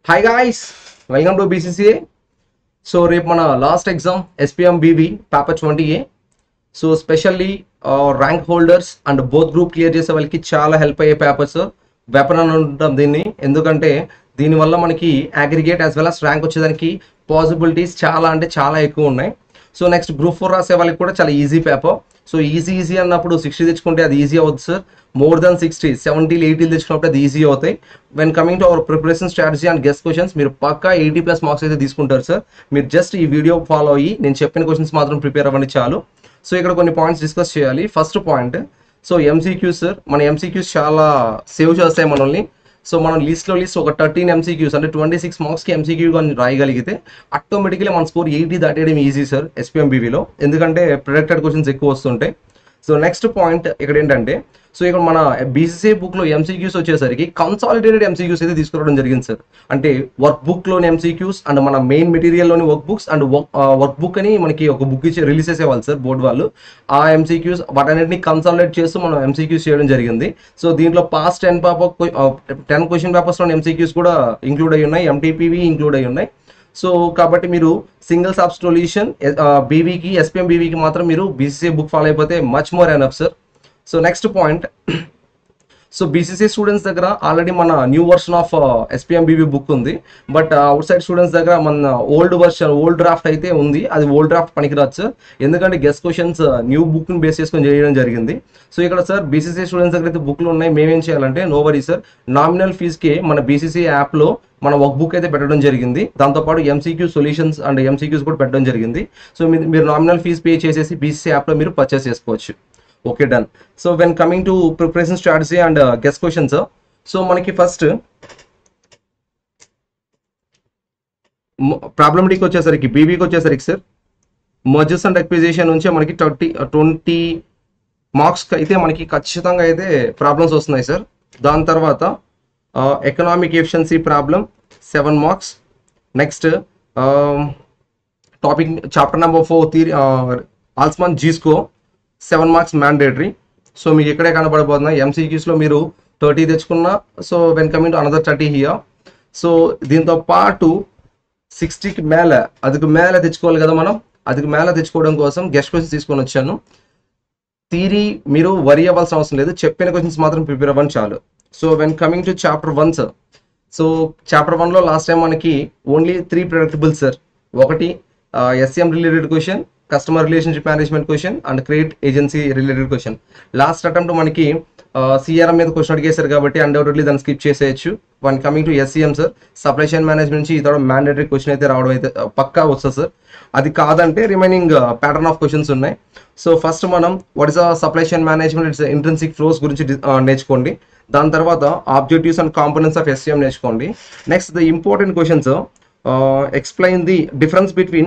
hi guys welcome to BCCA so రేపు మన last exam SPM BB paper twenty A so specially rank holders and both group clear చేసే వాళ్ళకి చాలా help అయ్యే papers weapon అని ఉంటాం దీన్ని ఎందుకంటే దీనివల్ల మనకి aggregate as well as rank వచ్చేదానికి పాసిబిలిటీస్ చాలా అంటే చాలా ఎక్కువ ఉన్నాయి సో నెక్స్ట్ గ్రూప్ ఫోర్ రాసే వాళ్ళకి కూడా చాలా easy paper so easy easy అన్నప్పుడు సిక్స్టీ తెచ్చుకుంటే అది ఈజీ అవుతుంది సార్ మోర్ దాన్ సిక్స్టీ సెవెంటీలు ఎయిటీలు తెచ్చుకున్నప్పుడు అది ఈజీ అవుతాయి when coming to our preparation strategy and guest questions మీరు పక్కా ఎయిటీ ప్లస్ మార్క్స్ అయితే తీసుకుంటారు సార్ మీరు జస్ట్ ఈ వీడియో ఫాలో అయ్యి నేను చెప్పిన క్వశ్చన్స్ మాత్రం ప్రిపేర్ అవ్వండి చాలు సో ఇక్కడ కొన్ని పాయింట్స్ డిస్కస్ చేయాలి first point so MCQs sir మన ఎంసీక్యూస్ చాలా సేవ్ చేస్తాయి మనల్ని సో మనం లిస్ట్లో లిస్ట్ ఒక థర్టీన్ ఎంసీక్యూస్ అంటే ట్వంటీ సిక్స్ మార్క్స్కి ఎంసీక్యూ కానీ రాయగలిగితే ఆటోమేటిక్లీ మన స్కోర్ ఎయిటీ దాటేయడం ఈజీ సార్ ఎస్పీఎంబీవీలో ఎందుకంటే ప్రొడక్టెడ్ క్వశ్చన్స్ ఎక్కువ వస్తుంటాయి సో నెక్స్ట్ పాయింట్ ఇక్కడ ఏంటంటే సో ఇక్కడ మన బీసీసీ బుక్ లో ఎంసీక్యూస్ వచ్చేసరికి కన్సాలిడేటెడ్ ఎంసీక్యూస్ అయితే తీసుకురావడం జరిగింది సార్ అంటే వర్క్ బుక్ లోని ఎంసీక్యూస్ అండ్ మన మెయిన్ మెటీరియల్ లోని work books and work book అని మనకి ఒక బుక్ ఇచ్చి రిలీజ్ చేసేవాళ్ళు సార్ బోర్డు వాళ్ళు ఆ ఎంసీక్యూస్ వాటన్నిటిని కన్సాలిడేట్ చేస్తూ మనం ఎంసీక్యూస్ చేయడం జరిగింది సో దీంట్లో past ten paper ten question papers లో ఎంసీక్యూస్ కూడా ఇంక్లూడ్ అయి ఉన్నాయి ఎంటీపీవి ఇంక్లూడ్ అయి ఉన్నాయి సో కాబట్టి మీరు సింగిల్ సబ్ సొల్యూషన్ బీవీకి ఎస్పీఎం బీవీకి మాత్రం మీరు బీసీసీ బుక్ ఫాలో అయిపోతే much more enough sir so next point so BCC students దగ్గర ఆల్రెడీ మన new version of SPM BB book ఉంది బట్ అవుట్ సైడ్ స్టూడెంట్స్ దగ్గర మన ఓల్డ్ వర్షన్ ఓల్డ్ డ్రాఫ్ట్ అయితే ఉంది అది ఓల్డ్ డ్రాఫ్ట్ పనికిరాదు సార్ ఎందుకంటే గెస్ట్ క్వశ్చన్స్ న్యూ బుక్ని బేస్ చేసుకొని చేయడం జరిగింది సో ఇక్కడ సార్ బీసీసీ స్టూడెంట్స్ దగ్గర అయితే బుక్లు ఉన్నాయి మేమేం చేయాలంటే నో వరీ సార్ నామినల్ ఫీజ్కి మన బీసీసీ యాప్లో మన వర్క్ బుక్ అయితే పెట్టడం జరిగింది దాంతోపాటు ఎంసీక్యూ సొల్యూషన్స్ అండ్ ఎంసీక్యూస్ కూడా పెట్టడం జరిగింది సో మీరు నామినల్ ఫీజ్ పే చేసేసి బీసీసీ యాప్లో మీరు పర్చేస్ చేసుకోవచ్చు okay done so when coming to preparation strategy and guest questions so మనకి ఫస్ట్ ప్రాబ్లమ్టిక్ వచ్చేసరికి బీబీకి వచ్చేసరికి సార్ మర్జెస్ అండ్ అక్విజిషన్ నుంచి మనకి థర్టీ ట్వంటీ మార్క్స్ అయితే మనకి ఖచ్చితంగా అయితే ప్రాబ్లమ్స్ వస్తున్నాయి సార్ దాని తర్వాత economic efficiency problem seven marks next topic chapter number four theory Altman's జీస్కో సెవెన్ మార్క్స్ మ్యాండేటరీ సో మీకు ఇక్కడే కనబడబోతున్నాయి ఎంసీక్యూస్లో మీరు థర్టీ తెచ్చుకున్నా so when coming to another thirty here so దీంతో పాటు సిక్స్టీకి మేల అదికి మేల తెచ్చుకోవాలి కదా మనం అదికి మేల తెచ్చుకోవడం కోసం గెస్ట్ క్వశ్చన్స్ తీసుకొని వచ్చాను థీరీ మీరు వరి అవ్వాల్సిన అవసరం లేదు చెప్పిన క్వశ్చన్స్ మాత్రం ప్రిపేర్ అవ్వండి చాలు so when coming to chapter one sir so chapter వన్లో లాస్ట్ టైం మనకి ఓన్లీ త్రీ ప్రొడక్టబుల్ సార్ ఒకటి SM related question customer relationship management question and create agency related question last attempt మనకి CRM మీద question అడిగేశారు కాబట్టి అన్డౌటెడ్లీ దాన్ని స్కిప్ చేసేయచ్చు when coming to SCM sir supply chain management నుంచి ఇతర మ్యాండేటరీ క్వశ్చన్ అయితే రావడం అయితే పక్కా వస్తుంది సార్ అది కాదంటే రిమైనింగ్ ప్యాటర్న్ ఆఫ్ క్వశ్చన్స్ ఉన్నాయి సో ఫస్ట్ మనం what is supply chain management it's intrinsic flows గురించి నేర్చుకోండి దాని తర్వాత objectives and components of SCM నేర్చుకోండి next the important questions explain the difference between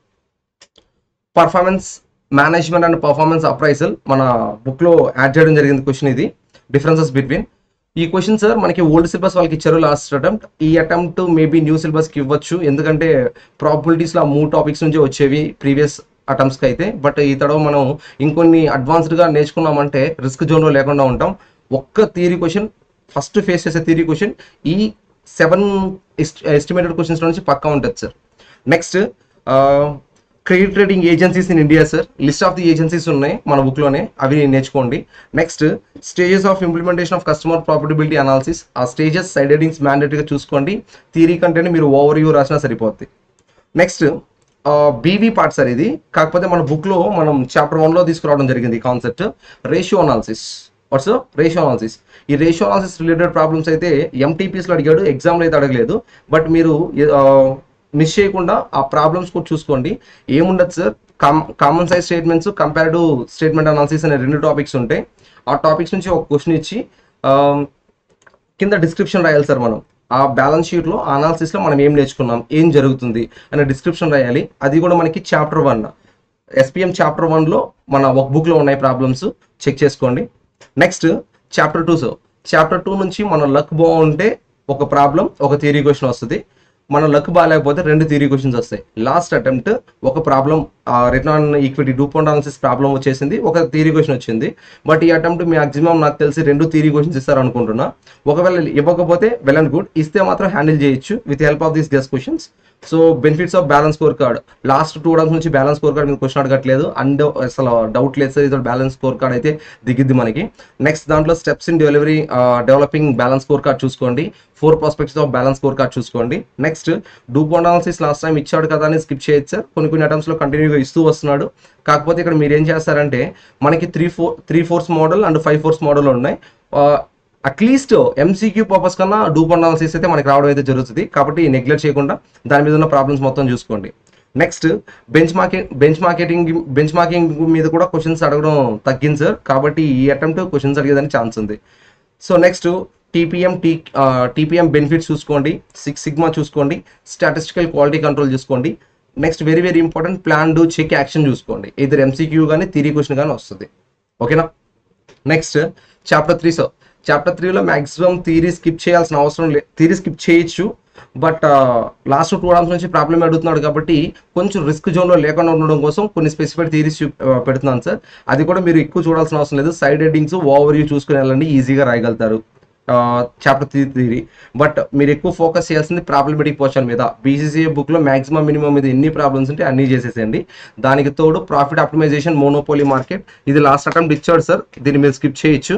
performance management and performance appraisal మన బుక్లో add చేయడం జరిగింది క్వశ్చన్ ఇది డిఫరెన్సెస్ బిట్వీన్ ఈ క్వశ్చన్ సార్ మనకి ఓల్డ్ సిలబస్ వాళ్ళకి ఇచ్చారు లాస్ట్ అటెంప్ట్ ఈ అటెంప్ట్ మేబీ న్యూ సిలబస్కి ఇవ్వచ్చు ఎందుకంటే ప్రాబిలిటీస్లో ఆ మూడు టాపిక్స్ నుంచి వచ్చేవి ప్రీవియస్ అటెంప్ట్స్కి అయితే బట్ ఈ తడవ మనం ఇంకొన్ని అడ్వాన్స్డ్గా నేర్చుకున్నామంటే రిస్క్ జోన్లో లేకుండా ఉంటాం ఒక్క థియరీ క్వశ్చన్ ఫస్ట్ ఫేస్ చేసే థియరీ క్వశ్చన్ ఈ సెవెన్ ఎస్టిమేటెడ్ క్వశ్చన్స్ నుంచి పక్కా ఉంటుంది sir next credit rating agencies in India sir list of the agencies ఉన్నాయి మన బుక్లోనే అవి నేర్చుకోండి next stages of implementation of customer profitability analysis ఆ స్టేజెస్ సైడ్ హెడింగ్స్ మ్యాండేటరీగా చూసుకోండి థియరీ కంటేనే మీరు ఓవర్ వ్యూ రాసినా సరిపోద్ది నెక్స్ట్ బీవీ పార్ట్ సార్ ఇది కాకపోతే మన బుక్లో మనం చాప్టర్ వన్లో తీసుకురావడం జరిగింది concept ratio analysis what's ratio analysis ఈ రేషియో అనాలిసిస్ రిలేటెడ్ ప్రాబ్లమ్స్ అయితే ఎంటీపీస్లో అడిగాడు ఎగ్జామ్లో అయితే అడగలేదు బట్ మీరు మిస్ చేయకుండా ఆ ప్రాబ్లమ్స్ కూడా చూసుకోండి ఏముండదు sir com common size statements comparative statement analysis అనే రెండు టాపిక్స్ ఉంటాయి ఆ టాపిక్స్ నుంచి ఒక క్వశ్చన్ ఇచ్చి కింద డిస్క్రిప్షన్ రాయాలి సార్ మనం ఆ బ్యాలెన్స్ షీట్లో ఆ అనాలిసిస్లో మనం ఏం నేర్చుకున్నాం ఏం జరుగుతుంది అనే డిస్క్రిప్షన్ రాయాలి అది కూడా మనకి చాప్టర్ వన్ ఎస్పీఎం చాప్టర్ వన్లో మన ఒక బుక్లో ఉన్నాయి ప్రాబ్లమ్స్ చెక్ చేసుకోండి next chapter two so chapter two నుంచి మన లక్ బాగుంటే ఒక ప్రాబ్లం ఒక థియరీ క్వశ్చన్ వస్తుంది మన లక్ బాగాలేకపోతే రెండు థియరీ క్వశ్చన్స్ వస్తాయి లాస్ట్ అటెంప్ట్ ఒక problem return on equity DuPont analysis problem వచ్చేసింది ఒక థియరీ క్వశ్చన్ వచ్చింది బట్ ఈ అటెంప్ట్ మాక్సిమం నాకు తెలిసి రెండు థియరీ క్వశ్చన్స్ ఇస్తారు అనుకుంటున్నా ఒకవేళ ఇవ్వకపోతే వెల్ అండ్ గుడ్ ఇస్తే మాత్రం హ్యాండిల్ చేయొచ్చు with help of these guess questions so benefits of balance score card last two downs నుంచి బ్యాలెన్స్ స్కోర్ కార్డ్ మీద క్వశ్చన్ అడగట్లేదు అండ్ అసలు డౌట్ లేదు సార్ ఇది బ్యాలెన్స్ స్కోర్ కార్డ్ అయితే దిగిద్ది మనకి నెక్స్ట్ దాంట్లో steps in delivery developing balance score card చూసుకోండి four prospects of balance score card చూసుకోండి next do analysis last time ఇచ్చాడు కదా అని స్కిప్ చేయొచ్చు సార్ కొన్ని కొన్ని అటెంప్ట్స్ లో కంటిన్యూగా ఇస్తూ వస్తున్నాడు కాకపోతే ఇక్కడ మీరు ఏం చేస్తారంటే మనకి three four three forces model and five forces model ఉన్నాయి అట్లీస్ట్ ఎంసీక్యూ పర్పస్ కన్నా డూప్ అనాలిసిస్ అయితే మనకి రావడం అయితే జరుగుతుంది కాబట్టి నెగ్లెక్ట్ చేయకుండా దాని మీద ఉన్న ప్రాబ్లమ్స్ మొత్తం చూసుకోండి next bench market bench marketing benchmarking మీద కూడా క్వశ్చన్స్ అడగడం తగ్గింది సార్ కాబట్టి ఈ అటెంప్ట్ క్వశ్చన్స్ అడిగేదానికి ఛాన్స్ ఉంది so next TPM T TPM benefits చూసుకోండి సిక్స్ సిగ్మా చూసుకోండి స్టాటిస్టికల్ క్వాలిటీ కంట్రోల్ చూసుకోండి next very very important plan do check action చూసుకోండి ఇద్దరు ఎంసీక్యూ కానీ థిరీ క్వశ్చన్ కానీ వస్తుంది ఓకేనా next chapter three so chapter త్రీలో మాక్సిమం థీరీ స్కిప్ చేయాల్సిన అవసరం లేదు థీరీ స్కిప్ చేయొచ్చు బట్ లాస్ట్ టూ డౌన్స్ నుంచి ప్రాబ్లం అడుగుతున్నాడు కాబట్టి కొంచెం రిస్క్ జోన్లో లేకుండా ఉండడం కోసం కొన్ని స్పెసిఫైడ్ థీరీస్ పెడుతున్నాను సార్ అది కూడా మీరు ఎక్కువ చూడాల్సిన అవసరం లేదు సైడ్ హెడ్డింగ్స్ ఓవర్ వ్యూ చూసుకుని వెళ్ళండి ఈజీగా రాయగలుగుతారు చాప్టర్ త్రీ థియరీ బట్ మీరు ఎక్కువ ఫోకస్ చేయాల్సింది ప్రాబ్లమెటిక్ పోర్షన్ మీద బీసీసీఏ బుక్లో మాక్సిమం మినిమం మీద ఎన్ని ప్రాబ్లమ్స్ ఉంటే అన్ని చేసేసేయండి దానికి తోడు ప్రాఫిట్ ఆప్టిమైజేషన్ మోనోపోలీ మార్కెట్ ఇది లాస్ట్ అటెంప్ట్ ఇచ్చాడు సార్ దీన్ని మీరు స్కిప్ చేయొచ్చు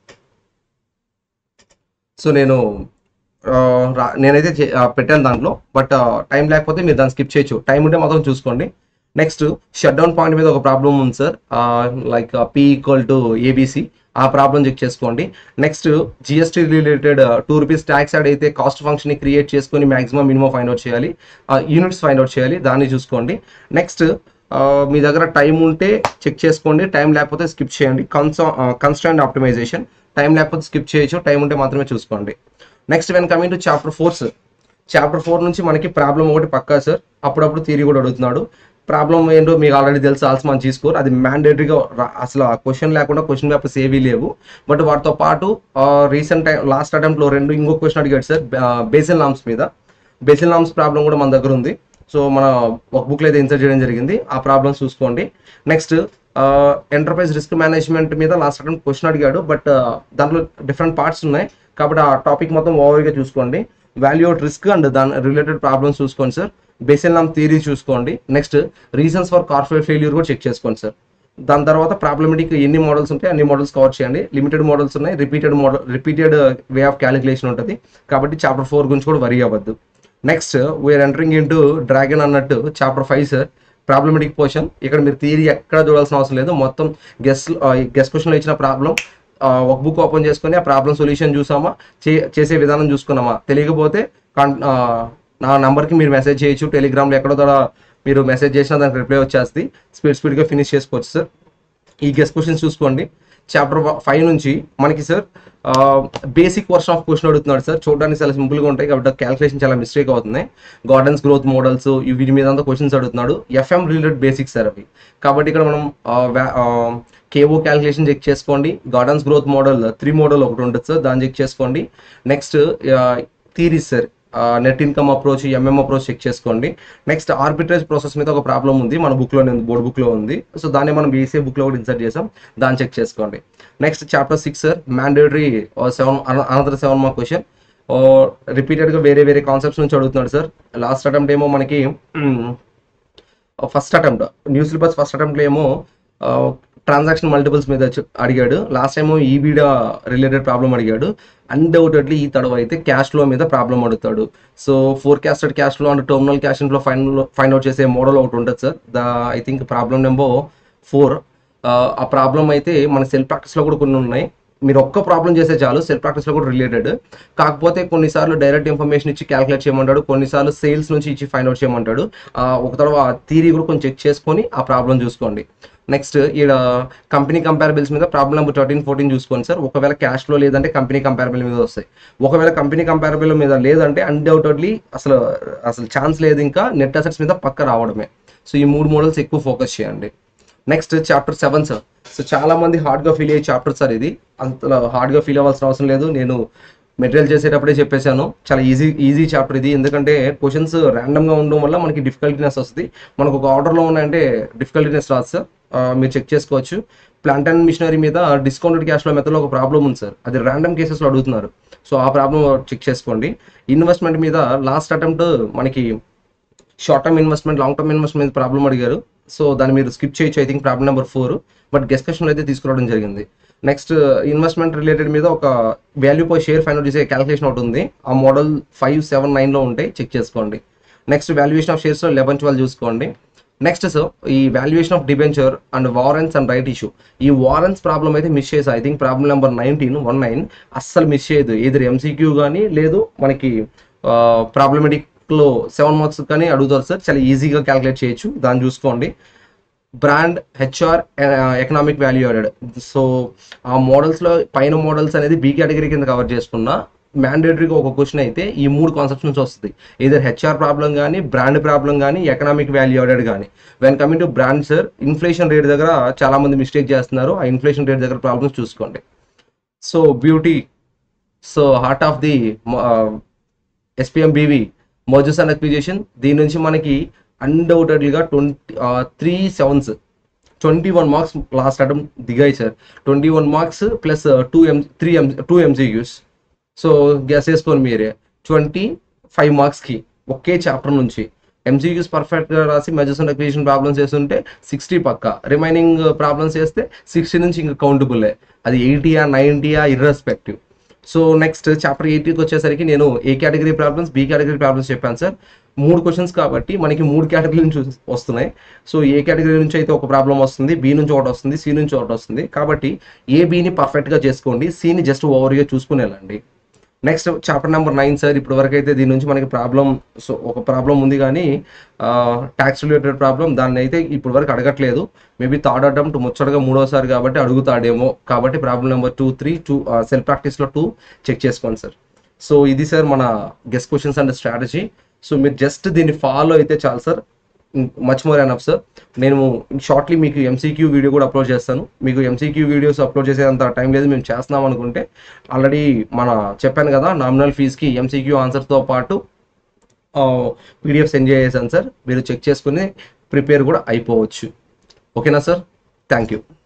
సో నేను ఆ, రా- నేనైతే చే- ఆ, పెట్టాను దాంట్లో బట్ టైం లేకపోతే మీరు దాన్ని స్కిప్ చేయొచ్చు టైం ఉంటే మాత్రం చూసుకోండి నెక్స్ట్ షట్ డౌన్ పాయింట్ మీద ఒక ప్రాబ్లం ఉంది sir like P equal to ABC ఆ ప్రాబ్లం చెక్ చేసుకోండి next GST related two rupees tax add అయితే కాస్ట్ ఫంక్షన్ క్రియేట్ చేసుకొని మాక్సిమం మినిమం ఫైండ్ అవుట్ చేయాలి యూనిట్స్ ఫైండ్ అవుట్ చేయాలి దాన్ని చూసుకోండి నెక్స్ట్ మీ దగ్గర టైం ఉంటే చెక్ చేసుకోండి టైం లేకపోతే స్కిప్ చేయండి కన్సా కన్స్టాంట్ ఆప్టిమైజేషన్ టైం లేకపోతే స్కిప్ చేయొచ్చు టైం ఉంటే మాత్రమే చూసుకోండి next when coming to chapter fours chapter four నుంచి మనకి ప్రాబ్లం ఒకటి పక్కా సార్ అప్పుడప్పుడు థియరీ కూడా అడుగుతున్నాడు ప్రాబ్లం ఏంటో మీకు ఆల్రెడీ తెలుసు ఆల్స్ మన తీసుకోరు అది మ్యాండేటరీగా అసలు ఆ క్వశ్చన్ లేకుండా క్వశ్చన్ పేపర్స్ ఏవీ లేవు బట్ వాటితో పాటు రీసెంట్ టైం లాస్ట్ అటెంప్ట్లో రెండు ఇంకో క్వశ్చన్ అడిగాడు సార్ బేసిల్ నామ్స్ మీద బేసిల్ నామ్స్ ప్రాబ్లం కూడా మన దగ్గర ఉంది సో మన ఒక బుక్లో అయితే ఇన్సర్ట్ చేయడం జరిగింది ఆ ప్రాబ్లమ్స్ చూసుకోండి నెక్స్ట్ ఎంటర్ప్రైజ్ రిస్క్ మేనేజ్మెంట్ మీద లాస్ట్ అటెంప్ట్ క్వశ్చన్ అడిగాడు బట్ దాంట్లో డిఫరెంట్ పార్ట్స్ ఉన్నాయి కాబట్టి ఆ టాపిక్ మొత్తం ఓవర్గా చూసుకోండి వాల్యూ అవుట్ రిస్క్ అండ్ దాని రిలేటెడ్ ప్రాబ్లమ్స్ చూసుకోండి సార్ బేసిల్ నామ్ థియరీ చూసుకోండి next reasons for corporate failure కూడా చెక్ చేసుకోండి సార్ దాని తర్వాత ప్రాబ్లమెటిక్ ఎన్ని మోడల్స్ ఉంటాయి అన్ని మోడల్స్ కవర్ చేయండి లిమిటెడ్ మోడల్స్ ఉన్నాయి repeated model repeated way of calculation ఉంటుంది కాబట్టి చాప్టర్ ఫోర్ గురించి కూడా వరీ అవ్వద్దు next we are entering into dragon అన్నట్టు chapter five sir problematic portion ఇక్కడ మీరు థియరీ ఎక్కడ చూడాల్సిన అవసరం లేదు మొత్తం గెస్ట్ గెస్ట్ క్వశ్చన్లో ఇచ్చిన ప్రాబ్లం ఒక బుక్ ఓపెన్ చేసుకొని ఆ ప్రాబ్లం సొల్యూషన్ చూసామా చే- చేసే విధానం చూసుకున్నామా తెలియకపోతే కాన్- ఆ, నా నంబర్కి మీరు మెసేజ్ చేయొచ్చు టెలిగ్రామ్లో ఎక్కడో ద్వారా మీరు మెసేజ్ చేసినా దానికి రిప్లై వచ్చేస్తుంది స్పీడ్ స్పీడ్గా ఫినిష్ చేసుకోవచ్చు సార్ ఈ గెస్ట్ క్వశ్చన్స్ చూసుకోండి చాప్టర్ ఫైవ్ నుంచి మనకి sir basic version of question అడుగుతున్నాడు సార్ చూడడానికి చాలా సింపుల్గా ఉంటాయి కాబట్టి క్యాలిక్యులేషన్ చాలా మిస్టేక్ అవుతుంది గార్డెన్స్ గ్రోత్ మోడల్స్ వీటి మీద అంతా క్వశ్చన్స్ అడుగుతున్నాడు ఎఫ్ఎం రిలేటెడ్ బేసిక్స్ సార్ అవి కాబట్టి ఇక్కడ మనం కేఓ క్యాలిక్యులేషన్ చెక్ చేసుకోండి Gordon's growth model three model ఒకటి ఉంటుంది సార్ దాన్ని చెక్ చేసుకోండి next theories sir net income approach MM approach check చేసుకోండి నెక్స్ట్ ఆర్బిట్రేజ్ ప్రాసెస్ మీద ఒక ప్రాబ్లం ఉంది మన బుక్లోనే ఉంది బోర్డ్ బుక్లో ఉంది సో దాన్ని మనం బీసీఏ బుక్లో కూడా ఇన్సర్ట్ చేసాం దాన్ని చెక్ చేసుకోండి next chapter six sir mandatory seven another seven mark question రిపీటెడ్గా వేరే వేరే కాన్సెప్ట్స్ నుంచి అడుగుతున్నాడు సార్ లాస్ట్ అటెంప్ట్ ఏమో మనకి first attempt new syllabus first అటెంప్ట్లో ఏమో ట్రాన్సాక్షన్ మల్టిపుల్స్ మీద చు- అడిగాడు last time EBITDA related problem అడిగాడు అన్డౌటెడ్లీ ఈ తడవ అయితే క్యాష్ ఫ్లో మీద ప్రాబ్లం అడుగుతాడు so forecasted cash flow and terminal cash flow fine find out చేసే మోడల్ ఒకటి ఉంటుంది sir the I think problem number four ఆ ప్రాబ్లం అయితే మన సెల్ ప్రాక్టీస్లో కూడా కొన్ని ఉన్నాయి మీరు ఒక్క ప్రాబ్లం చేస్తే చాలు సెల్ ప్రాక్టీస్లో కూడా రిలేటెడ్ కాకపోతే కొన్నిసార్లు డైరెక్ట్ ఇన్ఫర్మేషన్ ఇచ్చి క్యాలిక్యులేట్ చేయమంటాడు కొన్నిసార్లు సేల్స్ నుంచి ఇచ్చి ఫైండ్ అవుట్ చేయమంటాడు ఆ, ఒక తర్వాత ఆ థీరీ కూడా కొంచెం చెక్ చేసుకొని ఆ ప్రాబ్లం చూసుకోండి నెక్స్ట్ ఈడ కంపెనీ కంపారబుల్స్ మీద ప్రాబ్లం నెంబర్ థర్టీన్ ఫోర్టీన్ చూసుకోండి సార్ ఒకవేళ క్యాష్ ఫ్లో లేదంటే కంపెనీ కంపారబుల్ మీద వస్తాయి ఒకవేళ కంపెనీ కంపారబుల్ మీద లేదంటే అన్డౌటెడ్లీ అసలు అసలు ఛాన్స్ లేదు ఇంకా నెట్ అసెట్స్ మీద పక్క రావడమే సో ఈ మూడు మోడల్స్ ఎక్కువ ఫోకస్ చేయండి next chapter seven sir so చాలా మంది హార్డ్ గా ఫీల్ అయ్యే చాప్టర్ సార్ ఇది అంత హార్డ్ గా ఫీల్ అవ్వాల్సిన అవసరం లేదు నేను మెటీరియల్ చేసేటప్పుడే చెప్పేశాను చాలా ఈజీ ఈజీ చాప్టర్ ఇది ఎందుకంటే క్వశ్చన్స్ ర్యాండమ్గా ఉండడం వల్ల మనకి డిఫికల్టీనెస్ వస్తుంది మనకు ఒక ఆర్డర్లో ఉన్నాయంటే డిఫికల్టీనెస్ రాదు సార్ ఆ, మీరు చెక్ చేసుకోవచ్చు ప్లాంట్ అండ్ మిషనరీ మీద డిస్కౌంటెడ్ క్యాష్లో మెథడ్లో ఒక ప్రాబ్లం ఉంది సార్ అది ర్యాండమ్ కేసెస్లో అడుగుతున్నారు సో ఆ ప్రాబ్లం చెక్ చేసుకోండి ఇన్వెస్ట్మెంట్ మీద లాస్ట్ అటెంప్ట్ మనకి short term investment long term investment problem అడిగారు సో దాన్ని మీరు స్కిప్ చేయొచ్చు I think problem number four but discussion అయితే తీసుకురావడం జరిగింది నెక్స్ట్ ఇన్వెస్ట్మెంట్ రిలేటెడ్ మీద ఒక వాల్యూ పర్ షేర్ ఫైనల్ చేసే క్యాలిక్యులేషన్ ఒకటి ఉంది ఆ మోడల్ ఫైవ్ సెవెన్ నైన్లో ఉంటాయి చెక్ చేసుకోండి next valuation of shares eleven twelve చూసుకోండి నెక్స్ట్ సార్ ఈ valuation of debenture and warrants and right issue ఈ వారెన్స్ ప్రాబ్లం అయితే మిస్ చేసా I think problem number nineteen one nine అస్సలు మిస్ చేయదు ఏది ఎంసీక్యూ కానీ లేదు మనకి ప్రాబ్లమెటిక్ లో సెవెన్ మార్క్స్ కానీ అడుగుతారు సార్ చాలా ఈజీగా క్యాలిక్యులేట్ చేయొచ్చు దాన్ని చూసుకోండి brand HR economic value added so ఆ మోడల్స్లో పైన మోడల్స్ అనేది బి కేటగిరీ కింద కవర్ చేసుకున్నా మ్యాండేటరీగా ఒక క్వశ్చన్ అయితే ఈ మూడు కాన్సెప్ట్స్ నుంచి వస్తుంది ఏదర్ హెచ్ఆర్ ప్రాబ్లం కానీ బ్రాండ్ ప్రాబ్లం కానీ ఎకనామిక్ వాల్యూ యాడెడ్ కానీ when coming to brand sir inflation rate దగ్గర చాలా మంది మిస్టేక్ చేస్తున్నారు ఆ ఇన్ఫ్లేషన్ రేట్ దగ్గర ప్రాబ్లమ్స్ చూసుకోండి so beauty so heart of the SPM బీవీ మోజస్ అండ్ అక్విజేషన్ దీని నుంచి మనకి అన్డౌటెడ్లీగా twenty three sevens twenty one marks last attempt దిగాయి sir twenty one marks plus two M three M two MCQs so guess చేసుకోండి మీరే ట్వంటీ ఫైవ్ మార్క్స్కి ఒకే చాప్టర్ నుంచి ఎంసీక్యూస్ పర్ఫెక్ట్గా రాసి మెజర్స్ అండ్ అక్విజిషన్ ప్రాబ్లమ్స్ చేస్తుంటే సిక్స్టీ పక్క రిమైనింగ్ ప్రాబ్లమ్స్ చేస్తే సిక్స్టీ నుంచి ఇంకా కౌంటబుల్లే అది ఎయిటీయా నైంటీయా ఇర్రెస్పెక్టివ్ సో నెక్స్ట్ చాప్టర్ ఎయిటీకి వచ్చేసరికి నేను A category problems B category problems చెప్పాను సార్ మూడు క్వశ్చన్స్ కాబట్టి మనకి మూడు కేటగిరీ నుంచి వస్తున్నాయి సో ఏ కేటగిరీ నుంచి అయితే ఒక ప్రాబ్లం వస్తుంది బి నుంచి ఒకటి వస్తుంది సి నుంచి ఒకటి వస్తుంది కాబట్టి ఏ బిని పర్ఫెక్ట్గా చేసుకోండి సిని జస్ట్ ఓవర్గా చూసుకుని వెళ్ళండి next chapter number nine sir ఇప్పటి వరకు అయితే దీని నుంచి మనకి ప్రాబ్లం సో ఒక ప్రాబ్లం ఉంది కానీ ట్యాక్స్ రిలేటెడ్ ప్రాబ్లం దాన్ని అయితే ఇప్పటి వరకు అడగట్లేదు మేబీ థర్డ్ అటెంప్ట్ ముచ్చటగా మూడోసారి కాబట్టి అడుగుతాడేమో కాబట్టి problem number two three two self ప్రాక్టీస్లో టూ చెక్ చేసుకోండి సార్ సో ఇది సార్ మన guessed questions and strategy so మీరు జస్ట్ దీన్ని ఫాలో అయితే చాలు sir much more enough sir నేను షార్ట్లీ మీకు ఎంసీక్యూ వీడియో కూడా అప్లోడ్ చేస్తాను మీకు ఎంసీక్యూ వీడియోస్ అప్లోడ్ చేసేంత టైం లేదు మేము చేస్తున్నాం అనుకుంటే ఆల్రెడీ మన చెప్పాను కదా నామినల్ ఫీజ్కి ఎంసీక్యూ ఆన్సర్తో పాటు పీడిఎఫ్ సెండ్ చేసేసాను సార్ మీరు చెక్ చేసుకుని ప్రిపేర్ కూడా అయిపోవచ్చు ఓకేనా సార్ థ్యాంక్ యూ